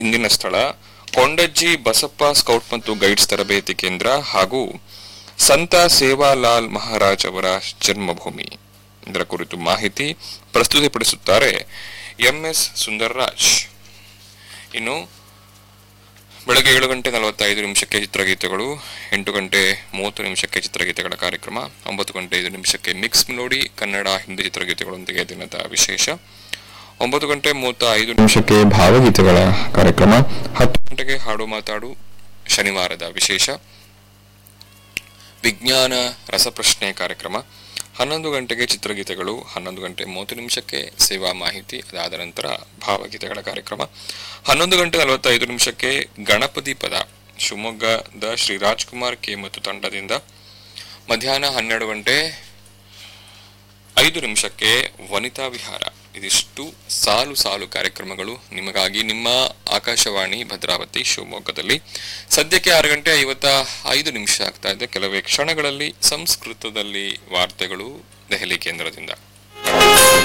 ಇಂದಿನ ಸ್ಥಳ ಕೊಂಡಜ್ಜಿ ಬಸಪ್ಪ ಸ್ಕೌಟ್ ಮತ್ತು ಗೈಡ್ಸ್ ತರಬೇತಿ ಕೇಂದ್ರ ಹಾಗೂ ಸಂತ ಸೇವಾಲಾಲ್ ಮಹಾರಾಜ್ ಅವರ ಜನ್ಮಭೂಮಿ ಇದರ ಕುರಿತು ಮಾಹಿತಿ ಪ್ರಸ್ತುತಿಪಡಿಸುತ್ತಾರೆ ಎಂಎಸ್ ಸುಂದರ್ರಾಜ್ ಇನ್ನು ಬೆಳಗ್ಗೆ ಏಳು ಗಂಟೆ ನಲವತ್ತೈದು ನಿಮಿಷಕ್ಕೆ ಚಿತ್ರಗೀತೆಗಳು ಎಂಟು ಗಂಟೆ ಮೂವತ್ತು ನಿಮಿಷಕ್ಕೆ ಚಿತ್ರಗೀತೆಗಳ ಕಾರ್ಯಕ್ರಮ ಒಂಬತ್ತು ಗಂಟೆ ಐದು ನಿಮಿಷಕ್ಕೆ ಮಿಕ್ಸ್ ನೋಡಿ ಕನ್ನಡ ಹಿಂದಿ ಚಿತ್ರಗೀತೆಗಳೊಂದಿಗೆ ದಿನದ ವಿಶೇಷ ಒಂಬತ್ತು ಗಂಟೆ ಮೂವತ್ತ ಐದು ನಿಮಿಷಕ್ಕೆ ಭಾವಗೀತೆಗಳ ಕಾರ್ಯಕ್ರಮ ಹತ್ತು ಗಂಟೆಗೆ ಹಾಡು ಮಾತಾಡು ಶನಿವಾರದ ವಿಶೇಷ ವಿಜ್ಞಾನ ರಸಪ್ರಶ್ನೆ ಕಾರ್ಯಕ್ರಮ ಹನ್ನೊಂದು ಗಂಟೆಗೆ ಚಿತ್ರಗೀತೆಗಳು ಹನ್ನೊಂದು ಗಂಟೆ ಮೂವತ್ತು ನಿಮಿಷಕ್ಕೆ ಸೇವಾ ಮಾಹಿತಿ ಅದಾದ ನಂತರ ಭಾವಗೀತೆಗಳ ಕಾರ್ಯಕ್ರಮ ಹನ್ನೊಂದು ಗಂಟೆ ನಲವತ್ತೈದು ನಿಮಿಷಕ್ಕೆ ಗಣಪತಿ ಪದ ಶಿವಮೊಗ್ಗದ ಶ್ರೀ ರಾಜ್ಕುಮಾರ್ ಕೆ ಮತ್ತು ತಂಡದಿಂದ ಮಧ್ಯಾಹ್ನ ಹನ್ನೆರಡು ಗಂಟೆ ಐದು ನಿಮಿಷಕ್ಕೆ ವನಿತಾ ವಿಹಾರ ಇದಿಷ್ಟು ಸಾಲು ಸಾಲು ಕಾರ್ಯಕ್ರಮಗಳು ನಿಮಗಾಗಿ ನಿಮ್ಮ ಆಕಾಶವಾಣಿ ಭದ್ರಾವತಿ ಶಿವಮೊಗ್ಗದಲ್ಲಿ ಸದ್ಯಕ್ಕೆ ಆರು ಗಂಟೆ ಐವತ್ತ ಐದು ನಿಮಿಷ ಆಗ್ತಾ ಇದೆ ಕೆಲವೇ ಕ್ಷಣಗಳಲ್ಲಿ ಸಂಸ್ಕೃತದಲ್ಲಿ ವಾರ್ತೆಗಳು ದೆಹಲಿ ಕೇಂದ್ರದಿಂದ